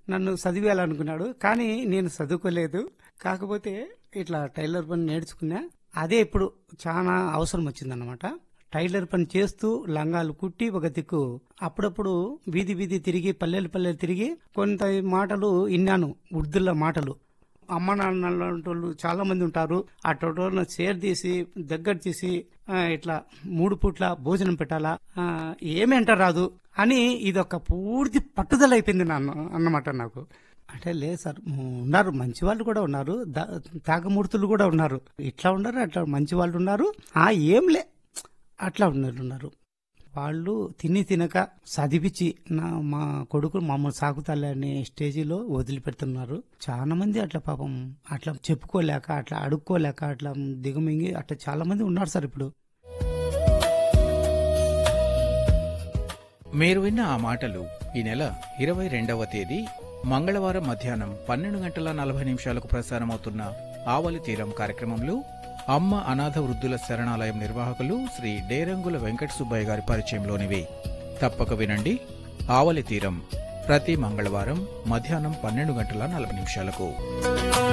నన్ను చదివేయాలనుకున్నాడు కానీ నేను చదువుకోలేదు కాకపోతే ఇట్లా టైలర్ పని నేర్చుకున్నా అదే ఇప్పుడు చాలా అవసరం వచ్చిందన్నమాట టైలర్ పని చేస్తూ లంగాలు కుట్టి ఒక దిక్కు అప్పుడప్పుడు వీధి వీధి తిరిగి పల్లెలు పల్లెలు తిరిగి కొంత మాటలు విన్నాను ఉర్దుల మాటలు అమ్మ నాన్న వాళ్ళు చాలా మంది ఉంటారు ఆ టోటోలను షేర్ తీసి దగ్గర తీసి ఆ, ఇట్లా మూడు పూట్ల భోజనం పెట్టాలా ఆ, ఏమీ అంట రాదు అని ఇదొక పూర్తి పట్టుదల అయిపోయింది నాన్న అన్నమాట నాకు అంటే లేదు సార్ ఉన్నారు మంచి వాళ్ళు కూడా ఉన్నారు దా- తాగమూర్తులు కూడా ఉన్నారు ఇట్లా ఉన్నారు అట్లా మంచి వాళ్ళు ఉన్నారు ఆ ఏం లే అట్లా ఉన్నారు ఉన్నారు వాళ్ళు తిని తినక చదివించి నా మా కొడుకు మమ్మల్ని సాగుతాలే అనే స్టేజిలో వదిలిపెడుతున్నారు చాలా మంది అట్లా పాపం అట్లా చెప్పుకోలేక అట్లా అడుక్కోలేక అట్లా దిగమింగి అట్లా చాలా మంది ఉన్నారు సార్ ఇప్పుడు మీరు విన్న ఆ మాటలు ఈ నెల ఇరవై రెండవ తేదీ మంగళవారం మధ్యాహ్నం పన్నెండు గంటల నలభై నిమిషాలకు ప్రసారమవుతున్న ఆవలి తీరం కార్యక్రమంలో అమ్మ అనాథ వృద్ధుల శరణాలయం నిర్వాహకులు శ్రీ డేరంగుల వెంకట సుబ్బయ్య గారి పరిచయంలోనివి తప్పక వినండి ఆవలి తీరం ప్రతి మంగళవారం మధ్యాహ్నం పన్నెండు గంటల నలభై నిమిషాలకు